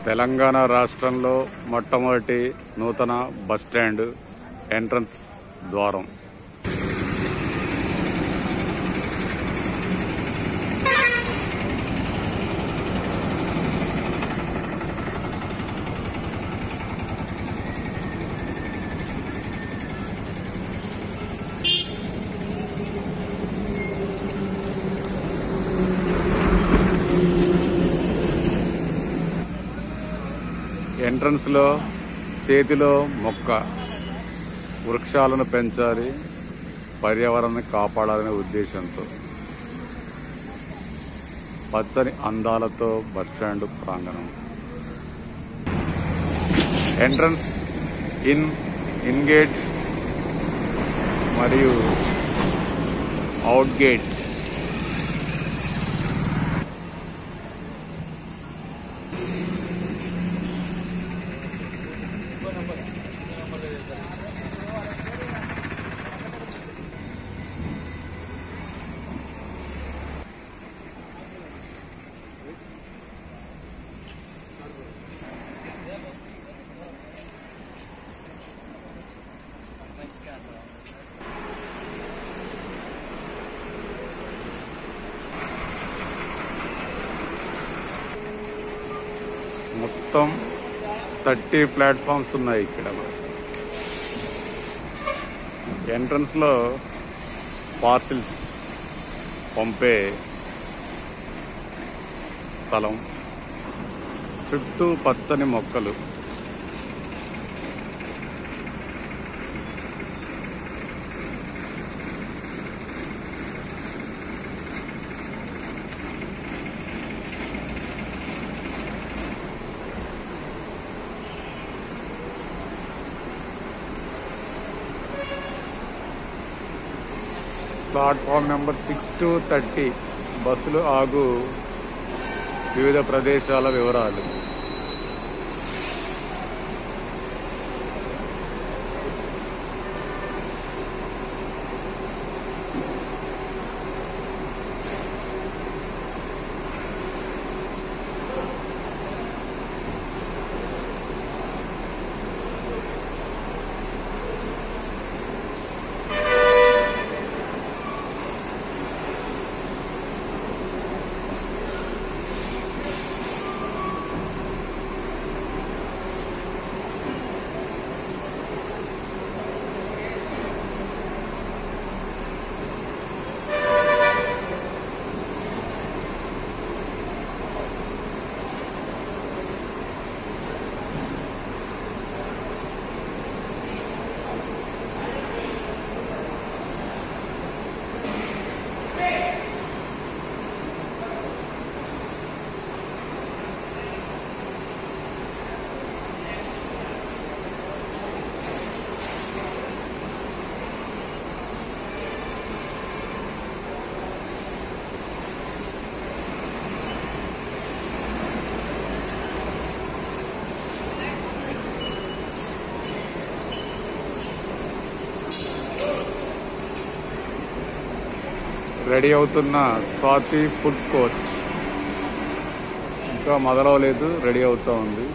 తెలంగాణ రాష్ట్రంలో మొట్టమొదటి నూతన బస్ స్టాండ్ ఎంట్రన్స్ ద్వారం ఎంట్రన్స్ లో చేతిలో మొక్క వృక్షాలను పెంచాలి పర్యావరణాన్ని కాపాడాలనే ఉద్దేశంతో పచ్చని అందాలతో బస్టాండ్ ప్రాంగణం ఎంట్రన్స్ ఇన్ ఇన్ గేట్ మరియు అవుట్ గేట్ మొత్తం థర్టీ ప్లాట్ఫామ్స్ ఉన్నాయి ఇక్కడ ఎంట్రన్స్ లో పార్సిల్స్ పంపే స్థలం చుట్టూ పచ్చని మొక్కలు platform number six to thirty బస్సులు ఆగు వివిధ ప్రదేశాల వివరాలు రెడీ అవుతున్న స్వాతి ఫుడ్ కోర్ట్ ఇంకా మొదలవలేదు రెడీ అవుతూ ఉంది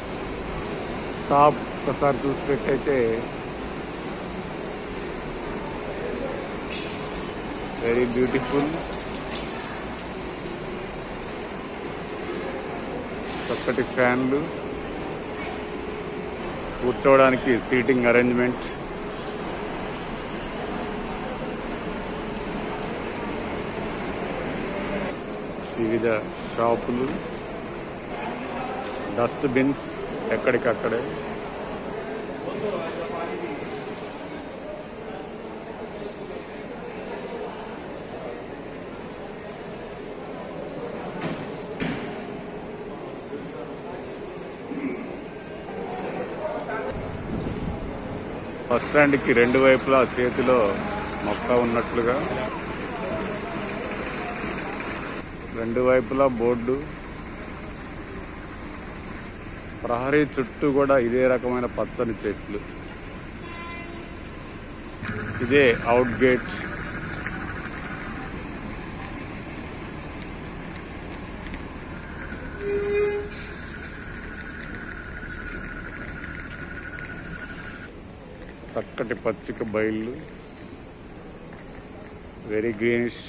టాప్ ఒకసారి చూసినట్టయితే వెరీ బ్యూటిఫుల్ చక్కటి ఫ్యాన్లు కూర్చోవడానికి సీటింగ్ అరేంజ్మెంట్ వివిధ షాపులు డస్ట్ బిన్స్ ఎక్కడికక్కడే బస్ స్టాండ్కి రెండు వైపులా చేతిలో మొక్క ఉన్నట్లుగా రెండు వైపులా బోర్డు ప్రహరీ చుట్టూ కూడా ఇదే రకమైన పచ్చని చెట్లు ఇదే అవుట్ గేట్ చక్కటి పచ్చిక బయళ్ళు వెరీ గ్రీనిష్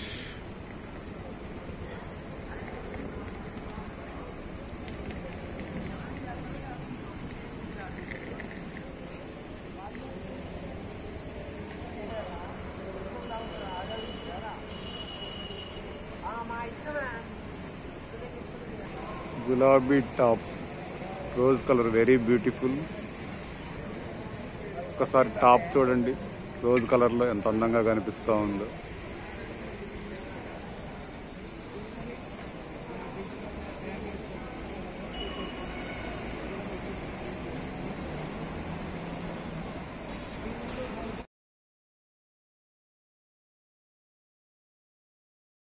గులాబీ top rose colour very beautiful ఒకసారి టాప్ చూడండి రోజ్ కలర్లో ఎంత అందంగా కనిపిస్తూ ఉందో